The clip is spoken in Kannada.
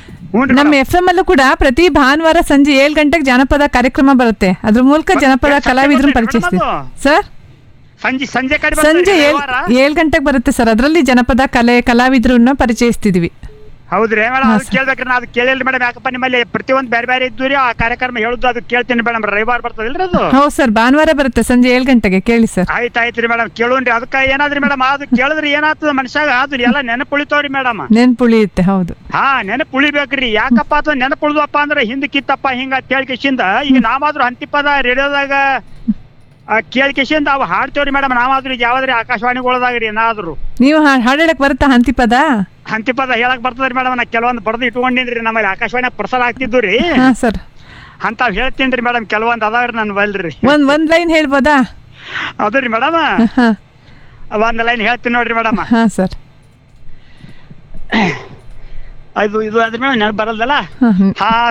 ಹ್ಞೂ ರೀ ನಮ್ಮ ಎಫ್ ಎಂ ಅಲ್ಲೂ ಕೂಡ ಪ್ರತಿ ಭಾನುವಾರ ಸಂಜೆ ಏಳು ಗಂಟೆಗೆ ಜಾನಪದ ಕಾರ್ಯಕ್ರಮ ಬರುತ್ತೆ ಅದ್ರ ಮೂಲಕ ಜನಪದ ಸಂಜೆ ಕಲಾವಿದ್ರನ್ನ ಬರುತ್ತೆ ಪರಿಚಯಿಸ್ತೀವಿ ಮೇಡಮ್ ಸರ್ ಸಂಜೆ ಸಂಜೆ ಕಡೆ ಸಂಜೆ ಬರ್ತದೆ ಏಳು ರವಿವಾರ. ಏಳು ಗಂಟೆಗೆ ಬರುತ್ತೆ ಸರ್ ಅದರಲ್ಲಿ ಜನಪದ ಕಲೆ ಕಲಾವಿದ್ರನ್ನ ಪರಿಚಯಿಸ್ತಿದೀವಿ ಹೌದ್ರಿ ಮೇಡಮ್ ಅದು ಕೇಳ್ಬೇಕ್ರಿ ನಾ ಅದು ಕೇಳಿಲ್ರಿ ಮೇಡಮ್ ಯಾಕಪ್ಪ ನಿಮ್ಮಲ್ಲಿ ಪ್ರತಿಯೊಂದು ಬೇರೆ ಬೇರೆ ಇದ್ದು ರೀ ಆ ಕಾರ್ಯಕ್ರಮ ಹೇಳುದು ಅದು ಕೇಳ್ತೀನಿ ಮೇಡಮ್ ರವಿವಾರ ಬರ್ತದಿಲ್ರಿ ಅದು ಹೌದು ಸರ್ ಭಾನುವಾರ ಬರುತ್ತೆ ಸಂಜೆ ಏಳು ಗಂಟೆಗೆ ಕೇಳಿ ಸರ್ ಆಯ್ತು ಆಯ್ತು ರೀ ಮೇಡಮ್ ಕೇಳೋಣ್ರಿ ಅದಕ್ಕೆ ಏನಾದ್ರಿ ಮೇಡಮ್ ಅದು ಕೇಳಿದ್ರಿ ಏನಾಗ್ತದ ಮನುಷ್ಯಾಗ ಅದು ಎಲ್ಲ ನೆನಪು ಉಳಿತಾವ್ರಿ ಮೇಡಮ್ ನೆನ್ಪು ಉಳಿಯುತ್ತೆ ಹೌದು ಹಾ ನೆನಪು ಉಳಿಬೇಕ್ರಿ ಯಾಕಪ್ಪ ಅದು ನೆನಪು ಉಳಿದಪ್ಪ ಅಂದ್ರೆ ಹಿಂದ್ ಕಿತ್ತಪ್ಪ ಹಿಂಗ ಕೇಳ್ಕಿಸಿಂದ ಈಗ ನಾವಾದ್ರೂ ಹಂತಿಪದ ರೇಡಿಯೋದಾಗ ಕೇಳ್ಕಿಸಿಂದ ಅವು ಹಾಡ್ತೇವ್ರಿ ಮೇಡಮ್ ನಾವಾದ್ರೂ ಈಗ ಯಾವ್ದ್ರಿ ಆಕಾಶವಾಣಿಗಳದಾಗ ರೀ ಏನಾದ್ರು ನೀವು ಹಾ- ಹಾಡ್ ಹೇಳಕ್ ಬರುತ್ತಾ ಹಂತಿಪದ ಹಂತಿಪದ ಹೇಳಕ್ ಬರ್ತದ್ರಿ ಮೇಡಮ್ ನಾ ಕೆಲವೊಂದು ಬಡ್ದು ಇಟ್ಕೊಂಡಿನ್ರಿ ನಮ್ಮಲ್ಲಿ ಆಕಾಶವಾಣಿ ಪ್ರಸಾರ ಆಗ್ತಿದ್ದು ರೀ ಹಾ ಸರ್ ಅಂತಾವ್ ಹೇಳ್ತೀನಿ ಮೇಡಮ್ ಕೆಲವೊಂದು ಅದಾವ್ರಿ ನನ್ ಬಲ್ರಿ ಒಂದ್ ಒಂದ್ ಲೈನ್ ಹೇಳ್ಬೋದಾ ಅದು ರೀ ಮೇಡಮ್ ಹಾ ಒಂದ್ ಲೈನ್ ಹೇಳ್ತೀನಿ ನೋಡ್ರಿ ಮೇಡಮ್ ಹಾ ಸರ್ ಇದು ಇದು ಅದ್ರ ಮೇಲೆ ನೆನಪು ಬರಲ್ದಲ್ಲ ಹಾ ಹ್ಮ್ ಹಾ